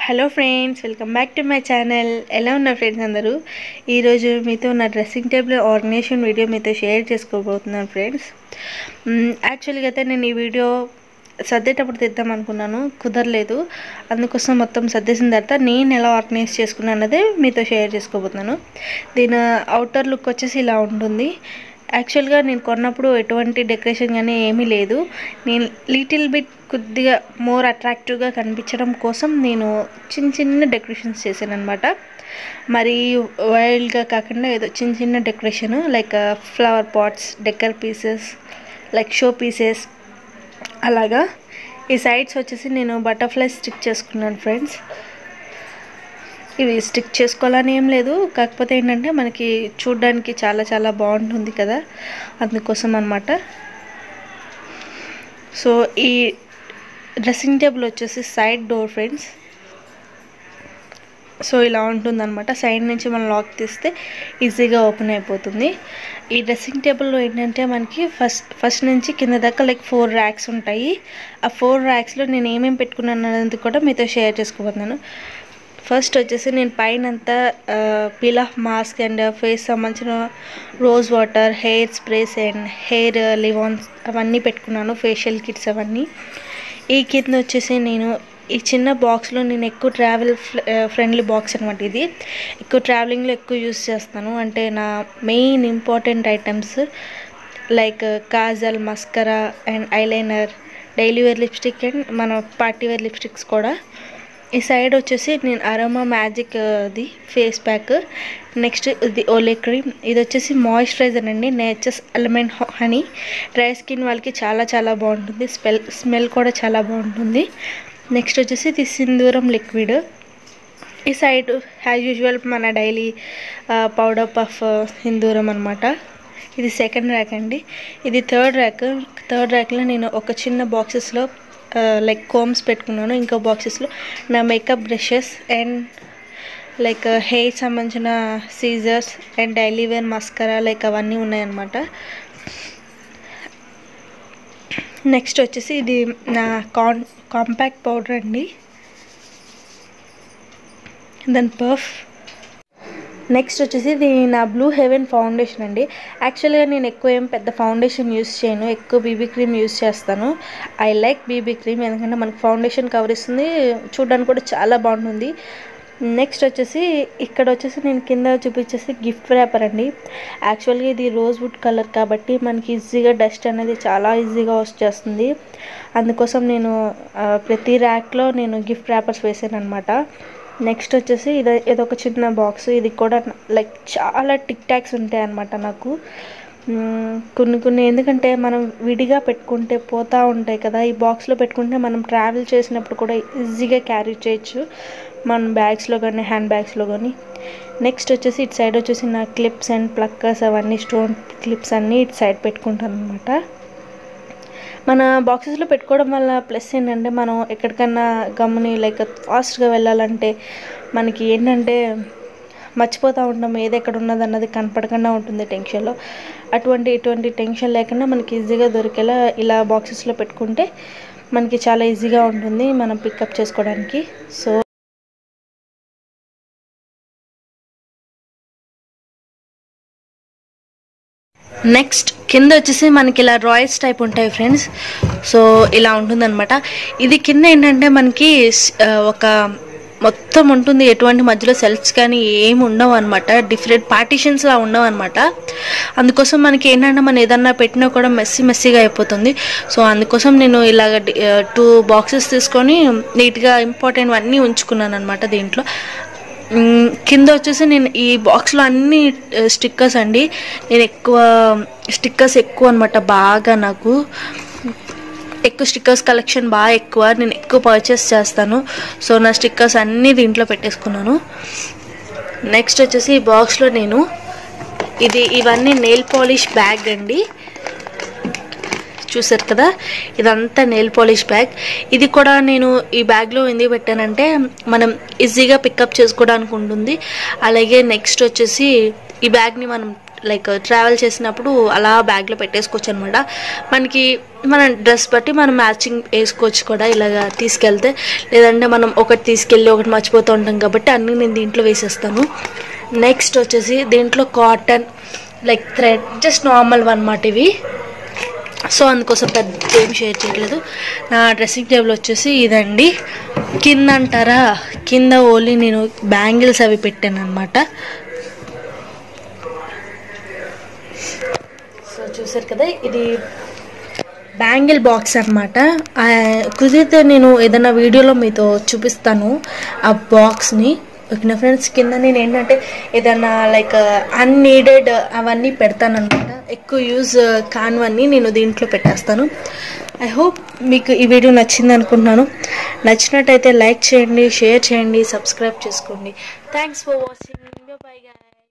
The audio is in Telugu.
hello friends welcome back to my channel ఎలా ఉన్నారు ఫ్రెండ్స్ అందరూ ఈరోజు మీతో నా డ్రెస్సింగ్ టేబుల్ ఆర్గనైజేషన్ వీడియో మీతో షేర్ చేసుకోబోతున్నాను ఫ్రెండ్స్ యాక్చువల్గా అయితే నేను ఈ వీడియో సర్దేటప్పుడు తెద్దాం అనుకున్నాను కుదరలేదు అందుకోసం మొత్తం సర్దేసిన తర్వాత నేను ఎలా ఆర్గనైజ్ చేసుకున్నాను అన్నదే మీతో షేర్ చేసుకోబోతున్నాను దీని అవుటర్ లుక్ వచ్చేసి ఇలా ఉంటుంది యాక్చువల్గా నేను కొన్నప్పుడు ఎటువంటి డెకరేషన్ కానీ ఏమీ లేదు నేను లిటిల్ బిట్ కొద్దిగా మోర్ అట్రాక్టివ్గా కనిపించడం కోసం నేను చిన్న చిన్న డెకరేషన్స్ చేశాను అనమాట మరి వైల్డ్గా కాకుండా ఏదో చిన్న చిన్న decoration like flower pots decor pieces like show pieces అలాగా ఈ సైడ్స్ వచ్చేసి నేను బటర్ఫ్లై స్టిక్ చేసుకున్నాను ఫ్రెండ్స్ ఇవి స్టిక్ చేసుకోవాలని ఏం లేదు కాకపోతే ఏంటంటే మనకి చూడడానికి చాలా చాలా బాగుంటుంది కదా అందుకోసం అనమాట సో ఈ డ్రెస్సింగ్ టేబుల్ వచ్చేసి సైడ్ డోర్ ఫ్రెండ్స్ సో ఇలా ఉంటుందన్నమాట సైడ్ నుంచి మనం లాక్ తీస్తే ఈజీగా ఓపెన్ అయిపోతుంది ఈ డ్రెస్సింగ్ టేబుల్లో ఏంటంటే మనకి ఫస్ట్ ఫస్ట్ నుంచి కింద దాకా లైక్ ఫోర్ ర్యాక్స్ ఉంటాయి ఆ ఫోర్ ర్యాక్స్లో నేను ఏమేమి పెట్టుకున్నాను అనేది కూడా మీతో షేర్ చేసుకోబోతున్నాను ఫస్ట్ వచ్చేసి నేను పైన అంతా peel off mask and face సంబంధించిన rose water hair sprays and hair leave ins అవన్నీ పెట్టుకున్నాను ఫేషియల్ కిట్స్ అవన్నీ ఈ కింద వచ్చేసి నేను ఈ చిన్న బాక్స్లో నేను ఎక్కువ ట్రావెల్ ఫ్రెండ్లీ బాక్స్ అనమాట ఇది ఎక్కువ ట్రావెలింగ్లో ఎక్కువ యూస్ చేస్తాను అంటే నా main important items like kajal mascara and eyeliner daily wear lipstick and మన పార్టీ వేర్ లిప్స్టిక్స్ కూడా ఈ సైడ్ వచ్చేసి నేను Aroma Magic the face pack next ఇది ఓలే క్రీమ్ ఇది వచ్చేసి మాయిశ్చరైజర్ అండి Nature's Element honey dry skin వాళ్ళకి చాలా చాలా బాగుంటుంది స్మెల్ స్మెల్ కూడా చాలా బాగుంటుంది నెక్స్ట్ వచ్చేసి ఇది సింధూరం లిక్విడ్ ఈ సైడ్ యాజ్ యూజువల్ మన డైలీ పౌడర్ పఫ్ సింధూరం అనమాట ఇది సెకండ్ ర్యాక్ అండి ఇది థర్డ్ ర్యాక్ థర్డ్ ర్యాక్లో నేను ఒక చిన్న బాక్సెస్లో లైక్ కోమ్స్ పెట్టుకున్నాను ఇంకో బాక్సెస్లో నా makeup brushes and like hair సంబంధించిన scissors and daily wear mascara like అవన్నీ ఉన్నాయన్నమాట నెక్స్ట్ వచ్చేసి ఇది నా కాన్ కాంపాక్ట్ పౌడర్ అండి దాని పర్ఫ్ నెక్స్ట్ వచ్చేసి ఇది నా బ్లూ హెవెన్ ఫౌండేషన్ అండి యాక్చువల్గా నేను ఎక్కువ ఏం పెద్ద ఫౌండేషన్ యూస్ చేయను ఎక్కువ బీబీ క్రీమ్ యూస్ చేస్తాను ఐ లైక్ బీబీ క్రీమ్ ఎందుకంటే మనకు ఫౌండేషన్ కవర్ ఇస్తుంది చూడడానికి కూడా చాలా బాగుంటుంది నెక్స్ట్ వచ్చేసి ఇక్కడ వచ్చేసి నేను కింద చూపించేసి గిఫ్ట్ ర్యాపర్ అండి యాక్చువల్గా ఇది రోజ్ వుడ్ కలర్ కాబట్టి మనకి ఈజీగా డస్ట్ అనేది చాలా ఈజీగా వచ్చేస్తుంది అందుకోసం నేను ప్రతి ర్యాక్లో నేను గిఫ్ట్ ర్యాపర్స్ వేసాను అనమాట నెక్స్ట్ వచ్చేసి ఇది ఇదొక చిన్న బాక్స్ ఇది కూడా లైక్ చాలా టిక్ టాక్స్ ఉంటాయి అన్నమాట నాకు కొన్ని కొన్ని ఎందుకంటే మనం విడిగా పెట్టుకుంటే పోతూ ఉంటాయి కదా ఈ బాక్స్లో పెట్టుకుంటే మనం ట్రావెల్ చేసినప్పుడు కూడా ఈజీగా క్యారీ చేయొచ్చు మన బ్యాగ్స్లో కానీ హ్యాండ్ బ్యాగ్స్లో కానీ నెక్స్ట్ వచ్చేసి ఇటు సైడ్ వచ్చేసి నా క్లిప్స్ అండ్ ప్లక్కర్స్ అవన్నీ స్టోన్ క్లిప్స్ అన్నీ ఇటు సైడ్ పెట్టుకుంటాను అనమాట మన బాక్సెస్లో పెట్టుకోవడం వల్ల ప్లస్ ఏంటంటే మనం ఎక్కడికన్నా గమ్ముని లైక్ ఫాస్ట్గా వెళ్ళాలంటే మనకి ఏంటంటే మర్చిపోతూ ఉంటాం ఏది ఎక్కడ ఉన్నది అన్నది కనపడకుండా ఉంటుంది టెన్షన్లో అటువంటి ఇటువంటి టెన్షన్ లేకుండా మనకి ఈజీగా దొరికేలా ఇలా బాక్సెస్లో పెట్టుకుంటే మనకి చాలా ఈజీగా ఉంటుంది మనం పికప్ చేసుకోవడానికి సో నెక్స్ట్ కింద వచ్చేసి మనకి ఇలా రాయల్స్ టైప్ ఉంటాయి ఫ్రెండ్స్ సో ఇలా ఉంటుందన్నమాట ఇది కింద ఏంటంటే మనకి ఒక మొత్తం ఉంటుంది ఎటువంటి మధ్యలో సెల్ఫ్స్ కానీ ఏమి ఉండవు అనమాట డిఫరెంట్ పార్టీషన్స్లా ఉండవు అనమాట అందుకోసం మనకి ఏంటంటే మనం ఏదన్నా పెట్టినా కూడా మెస్సీ మెస్సీగా అయిపోతుంది సో అందుకోసం నేను ఇలాగ టూ బాక్సెస్ తీసుకొని నీట్గా ఇంపార్టెంట్ అన్నీ ఉంచుకున్నాను అనమాట దీంట్లో కింద వచ్చేసి నేను ఈ బాక్స్లో అన్ని స్టిక్కర్స్ అండి నేను ఎక్కువ స్టిక్కర్స్ ఎక్కువ అనమాట బాగా నాకు ఎక్కువ స్టిక్కర్స్ కలెక్షన్ బాగా ఎక్కువ నేను ఎక్కువ పర్చేస్ చేస్తాను సో నా స్టిక్కర్స్ అన్నీ దీంట్లో పెట్టేసుకున్నాను నెక్స్ట్ వచ్చేసి ఈ బాక్స్లో నేను ఇది ఇవన్నీ నెయిల్ పాలిష్ బ్యాగ్ అండి చూసారు కదా ఇదంతా నెయిల్ పాలిష్ బ్యాగ్ ఇది కూడా నేను ఈ బ్యాగ్లో ఎందుకు పెట్టానంటే మనం ఈజీగా పికప్ చేసుకోవడానికి ఉంటుంది అలాగే నెక్స్ట్ వచ్చేసి ఈ బ్యాగ్ని మనం లైక్ ట్రావెల్ చేసినప్పుడు అలా బ్యాగ్లో పెట్టేసుకోవచ్చు అనమాట మనకి మన డ్రెస్ బట్టి మనం మ్యాచింగ్ వేసుకోవచ్చు కూడా ఇలాగా తీసుకెళ్తే లేదంటే మనం ఒకటి తీసుకెళ్ళి ఒకటి మర్చిపోతూ ఉంటాం కాబట్టి అన్నీ నేను దీంట్లో వేసేస్తాను నెక్స్ట్ వచ్చేసి దీంట్లో cotton like thread just normal అనమాట ఇవి సో అందుకోసం పెద్ద ఏం షేర్ చేయట్లేదు నా డ్రెస్సింగ్ టేబుల్ వచ్చేసి ఇదండి కింద అంటారా కింద ఓన్లీ నేను బ్యాంగిల్స్ అవి పెట్టాను అనమాట సో చూసారు కదా ఇది బ్యాంగిల్ బాక్స్ అనమాట కుదిరితే నేను ఏదైనా వీడియోలో మీతో చూపిస్తాను ఆ బాక్స్ని ఓకేనా ఫ్రెండ్స్ కింద నేను ఏంటంటే ఏదైనా లైక్ అన్నీడెడ్ అవన్నీ పెడతానమాట ఎక్కువ యూజ్ కానివన్నీ నేను దీంట్లో పెట్టేస్తాను ఐ హోప్ మీకు ఈ వీడియో నచ్చింది అనుకుంటున్నాను నచ్చినట్టయితే లైక్ చేయండి షేర్ చేయండి సబ్స్క్రైబ్ చేసుకోండి thanks for watching bye guy